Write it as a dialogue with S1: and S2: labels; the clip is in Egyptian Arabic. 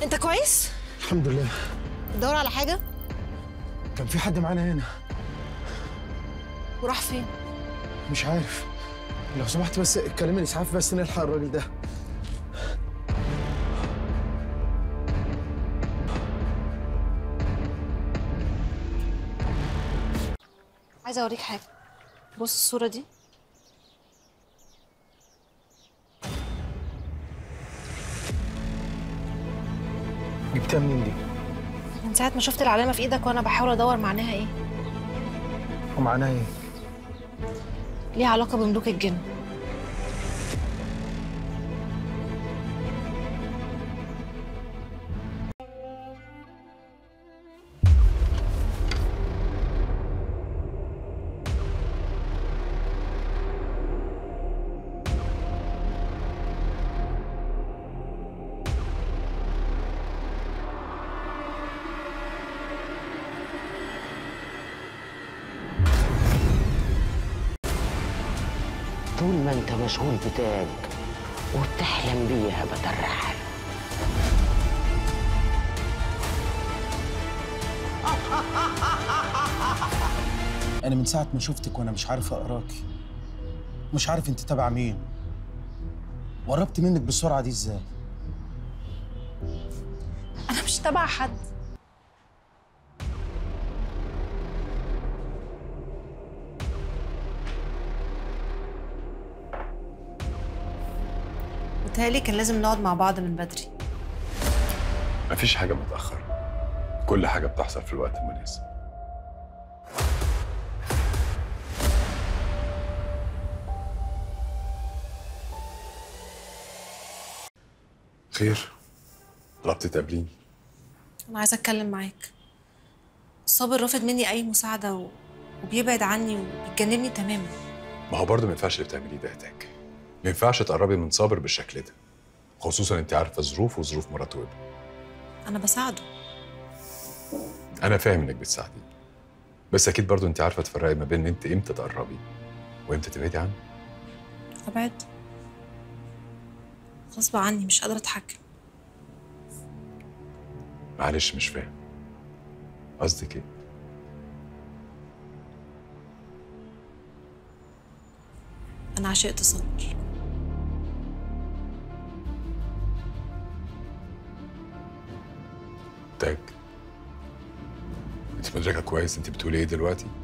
S1: انت كويس
S2: الحمد لله
S1: بتدور على حاجه
S2: كان في حد معانا هنا
S1: وراح فين
S2: مش عارف لو سمحت بس كلم الاسعاف بس نلحق الراجل ده
S1: عايزه اوريك حاجه بص الصوره دي
S2: جبتها منين دي
S1: من ساعه ما شفت العلامه في ايدك وانا بحاول ادور معناها ايه
S2: ومعناها ايه
S1: ليها علاقه بملوك الجن
S3: طول ما انت مشغول بتاج وبتحلم بيها بترحل
S2: انا من ساعه ما شفتك وانا مش عارف اقراكي مش عارف انت تبع مين وقربت منك بالسرعه دي ازاي
S1: انا مش تبع حد متهيألي كان لازم نقعد مع بعض من بدري
S4: مفيش حاجة متأخرة كل حاجة بتحصل في الوقت المناسب خير طلبت تقابليني
S1: أنا عايزة أتكلم معاك صابر رافض مني أي مساعدة و... وبيبعد عني وبيتجنبني تماما
S4: ما هو برضه ما ينفعش اللي بتعمليه ده هتاك ما ينفعش تقربي من صابر بالشكل ده خصوصا انت عارفه ظروفه وظروف مراته وابنه
S1: أنا بساعده
S4: انا فاهم انك بتساعديه بس اكيد برضه انت عارفه تفرقي ما بين انت امتى تقربي وامتى تبعدي عنه
S1: أبعد غصب عني مش قادرة أتحكم
S4: معلش مش فاهم قصدك ايه
S1: أنا عشقت صابر
S4: تاج انت مدركه كويس انت بتقولي ايه دلوقتي